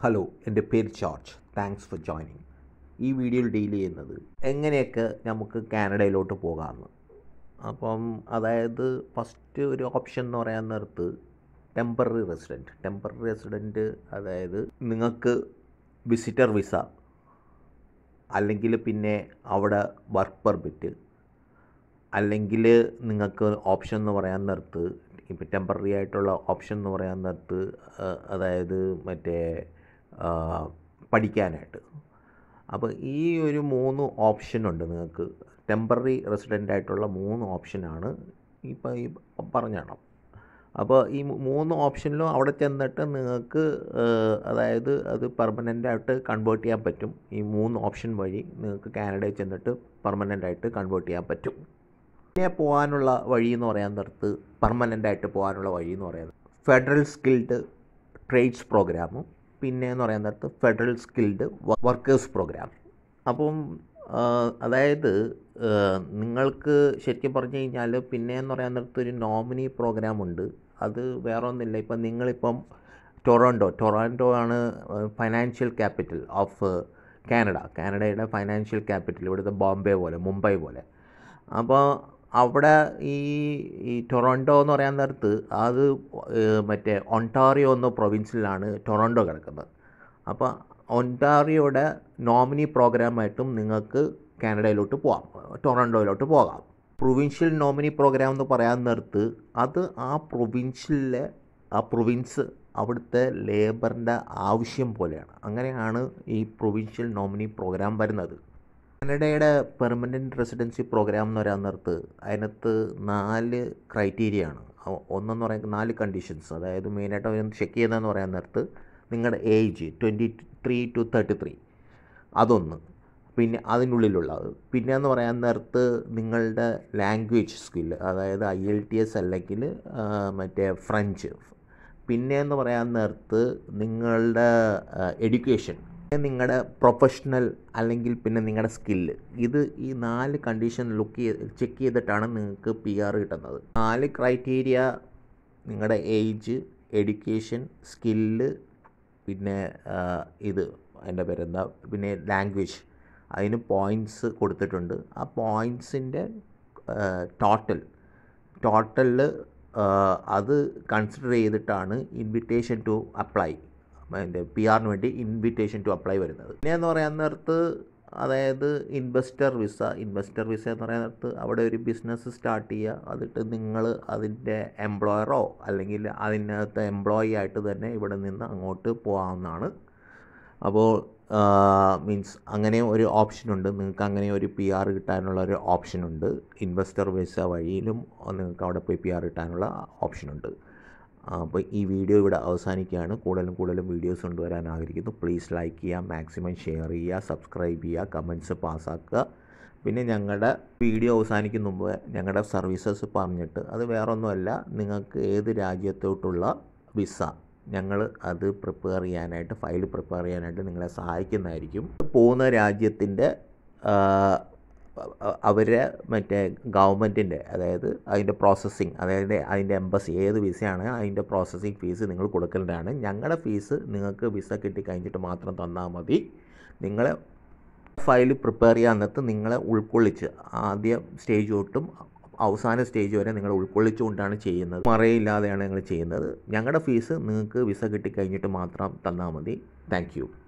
hello എൻ്റെ പേര് George thanks for joining ഈ വീഡിയോയിൽ ഡീൽ ചെയ്യുന്നത് എങ്ങനെയൊക്കെ നമുക്ക് കാനഡയിലോട്ട് പോകാമെന്ന് അപ്പം അതായത് ഫസ്റ്റ് ഒരു ഓപ്ഷൻ എന്ന് പറയാൻ നേരത്ത് ടെമ്പററി റെസിഡൻറ്റ് ടെമ്പററി റെസിഡൻറ്റ് അതായത് നിങ്ങൾക്ക് വിസിറ്റർ വിസ അല്ലെങ്കിൽ പിന്നെ അവിടെ വർക്ക് പെർമിറ്റ് അല്ലെങ്കിൽ നിങ്ങൾക്ക് ഓപ്ഷൻ എന്ന് പറയാൻ നേരത്ത് ഇപ്പം ടെമ്പററി ആയിട്ടുള്ള ഓപ്ഷൻ എന്ന് പറയാൻ നേരത്ത് ആ, അതായത് മറ്റേ ആ, പഠിക്കാനായിട്ട് അപ്പോൾ ഈ ഒരു മൂന്ന് ഓപ്ഷനുണ്ട് നിങ്ങൾക്ക് ടെമ്പററി റെസിഡൻ്റ് ആയിട്ടുള്ള മൂന്ന് ഓപ്ഷനാണ് ഇപ്പോൾ ഈ പറഞ്ഞണം അപ്പോൾ ഈ മൂ- മൂന്ന് ഓപ്ഷനിലും അവിടെ ചെന്നിട്ട് നിങ്ങൾക്ക് ഏഹ്, അതായത് അത് പെർമനൻ്റ് ആയിട്ട് കൺവേർട്ട് ചെയ്യാൻ പറ്റും ഈ മൂന്ന് ഓപ്ഷൻ വഴി നിങ്ങൾക്ക് കാനഡയിൽ ചെന്നിട്ട് പെർമനൻ്റ് ആയിട്ട് കൺവേർട്ട് ചെയ്യാൻ പറ്റും പിന്നെ പോകാനുള്ള വഴി എന്ന് പറയാൻ നേരത്ത് പെർമനൻ്റ് ആയിട്ട് പോകാനുള്ള വഴി എന്ന് പറയുന്നത് ഫെഡറൽ സ്കിൽഡ് ട്രേഡ്സ് പ്രോഗ്രാമും പിന്നെ എന്ന് പറയാൻ നേരത്ത് ഫെഡറൽ സ്കിൽഡ് വർക്കേഴ്സ് പ്രോഗ്രാം അപ്പം ആ, അതായത് ആ, നിങ്ങൾക്ക് ശരിക്കും പറഞ്ഞു കഴിഞ്ഞാൽ പിന്നെ എന്ന് പറയാൻ നേരത്ത് ഒരു നോമിനി പ്രോഗ്രാം ഉണ്ട് അത് വേറെ ഒന്നുമില്ല ഇപ്പം നിങ്ങളിപ്പം ടൊറോണ്ടോ ടൊറാൻഡോ ആണ് ഫൈനാൻഷ്യൽ ക്യാപിറ്റൽ ഓഫ് കാനഡ കാനഡയുടെ ഫൈനാൻഷ്യൽ ക്യാപിറ്റൽ ഇവിടുത്തെ ബോംബെ പോലെ മുംബൈ പോലെ അപ്പോൾ അവിടെ ഈ ഈ ടൊറോണ്ടോ എന്ന് പറയാൻ നേരത്ത് അത് ഏഹ് മറ്റേ ഒണ്ടാറിയോ എന്ന പ്രൊവിൻസിലാണ് ടൊറോണ്ടോ കിടക്കുന്നത് അപ്പോൾ ഒണ്ടാറിയോയുടെ നോമിനി പ്രോഗ്രാമായിട്ടും നിങ്ങൾക്ക് കാനഡയിലോട്ട് പോകാം ടൊറോണ്ടോയിലോട്ട് പോകാം പ്രൊവിൻഷ്യൽ നോമിനി പ്രോഗ്രാം എന്ന് പറയാൻ നേരത്ത് അത് ആ പ്രൊവിൻഷ്യലിലെ ആ പ്രൊവിൻസ് അവിടുത്തെ ലേബറിൻ്റെ ആവശ്യം പോലെയാണ് അങ്ങനെയാണ് ഈ പ്രൊവിൻഷ്യൽ നോമിനി പ്രോഗ്രാം വരുന്നത് കാനഡയുടെ പെർമനൻറ്റ് റെസിഡൻസി പ്രോഗ്രാം എന്ന് പറയാൻ നേരത്ത് അതിനകത്ത് നാല് ക്രൈറ്റീരിയ ആണ് ഒ- ഒന്നെന്ന് പറയുന്നത് നാല് കണ്ടീഷൻസ് അതായത് മെയിനായിട്ട് അവർ ചെക്ക് ചെയ്യുന്നതെന്ന് പറയാൻ നേരത്ത് നിങ്ങളുടെ age twenty three to thirty three അതൊന്ന് പിന്നെ അതിനുള്ളിലുള്ളത് പിന്നെ എന്ന് പറയാൻ നേരത്ത് നിങ്ങളുടെ ലാംഗ്വേജ് സ്കില്ല് അതായത് ഐ എൽ ടി എസ് അല്ലെങ്കിൽ ആ, മറ്റേ ഫ്രഞ്ച് പിന്നെ എന്ന് പറയാൻ നേരത്ത് നിങ്ങളുടെ എഡ്യൂക്കേഷൻ നിങ്ങളുടെ പ്രൊഫഷണൽ അല്ലെങ്കിൽ പിന്നെ നിങ്ങളുടെ സ്കില്ല് ഇത് ഈ നാല് കണ്ടീഷൻ ലുക്ക് ചെയ്ത് ചെക്ക് ചെയ്തിട്ടാണ് നിങ്ങൾക്ക് പി ആർ കിട്ടുന്നത് നാല് ക്രൈറ്റീരിയ നിങ്ങളുടെ ഏജ് എഡ്യൂക്കേഷൻ സ്കില്ല് പിന്നെ ആ, ഇത് അതിൻ്റെ പേരെന്താ പിന്നെ ലാംഗ്വേജ് അതിന് പോയിൻറ്റ്സ് കൊടുത്തിട്ടുണ്ട് ആ പോയിൻറ്റ്സിൻ്റെ ടോട്ടൽ ടോട്ടലിൽ അത് കൺസിഡർ ചെയ്തിട്ടാണ് ഇൻവിറ്റേഷൻ ടു അപ്ലൈ അതിൻ്റെ പി ആറിന് വേണ്ടി ഇൻവിറ്റേഷൻ ടു അപ്ലൈ വരുന്നത് പിന്നെ എന്ന് പറയാൻ നേരത്ത് അതായത് ഇൻവെസ്റ്റർ വിസ ഇൻവെസ്റ്റർ വിസ എന്ന് പറയാൻ നേരത്ത് അവിടെ ഒരു ബിസിനസ് സ്റ്റാർട്ട് ചെയ്യുക അതിട്ട് നിങ്ങൾ അതിൻ്റെ എംപ്ലോയറോ അല്ലെങ്കിൽ അതിനകത്ത് എംപ്ലോയി ആയിട്ട് തന്നെ ഇവിടെ നിന്ന് അങ്ങോട്ട് പോകാവുന്നതാണ് അപ്പോൾ മീൻസ് അങ്ങനെ ഒരു ഓപ്ഷനുണ്ട് നിങ്ങൾക്ക് അങ്ങനെ ഒരു പി ആർ കിട്ടാനുള്ള ഒരു ഓപ്ഷനുണ്ട് ഇൻവെസ്റ്റർ വിസ വഴിയിലും നിങ്ങൾക്ക് അവിടെ പോയി പി ആർ കിട്ടാനുള്ള ഓപ്ഷനുണ്ട് അപ്പോൾ ഈ വീഡിയോ ഇവിടെ അവസാനിക്കുകയാണ് കൂടുതലും കൂടുതലും വീഡിയോസ് കൊണ്ടുവരാൻ ആഗ്രഹിക്കുന്നു പ്ലീസ് ലൈക്ക് ചെയ്യുക മാക്സിമം ഷെയർ ചെയ്യുക സബ്സ്ക്രൈബ് ചെയ്യുക കമൻറ്റ്സ് പാസ്സാക്കുക പിന്നെ ഞങ്ങളുടെ വീഡിയോ അവസാനിക്കുന്ന മുമ്പ് ഞങ്ങളുടെ സർവീസസ് പറഞ്ഞിട്ട് അത് വേറൊന്നുമല്ല നിങ്ങൾക്ക് ഏത് രാജ്യത്തോട്ടുള്ള വിസ ഞങ്ങൾ അത് പ്രിപ്പയർ ചെയ്യാനായിട്ട് ഫയൽ പ്രിപ്പയർ ചെയ്യാനായിട്ട് നിങ്ങളെ സഹായിക്കുന്നതായിരിക്കും പോകുന്ന രാജ്യത്തിൻ്റെ അവരെ മറ്റേ ഗവൺമെൻറ്റിൻ്റെ അതായത് അതിൻ്റെ പ്രോസസ്സിങ് അതായത് അതിൻ്റെ എംബസി ഏത് വിസയാണ് അതിൻ്റെ പ്രോസസ്സിങ് ഫീസ് നിങ്ങൾ കൊടുക്കേണ്ടതാണ് ഞങ്ങളുടെ ഫീസ് നിങ്ങൾക്ക് വിസ കിട്ടിക്കഴിഞ്ഞിട്ട് മാത്രം തന്നാൽ മതി നിങ്ങളെ ഫയൽ പ്രിപ്പയർ ചെയ്യാൻ നേരത്ത് നിങ്ങളെ ഉൾക്കൊള്ളിച്ച് ആദ്യ സ്റ്റേജ് തൊട്ടും അവസാന സ്റ്റേജ് വരെ നിങ്ങൾ ഉൾക്കൊള്ളിച്ചുകൊണ്ടാണ് ചെയ്യുന്നത് മറയില്ലാതെയാണ് ഞങ്ങൾ ചെയ്യുന്നത് ഞങ്ങളുടെ ഫീസ് നിങ്ങൾക്ക് വിസ കിട്ടിക്കഴിഞ്ഞിട്ട് മാത്രം തന്നാൽ മതി താങ്ക് യു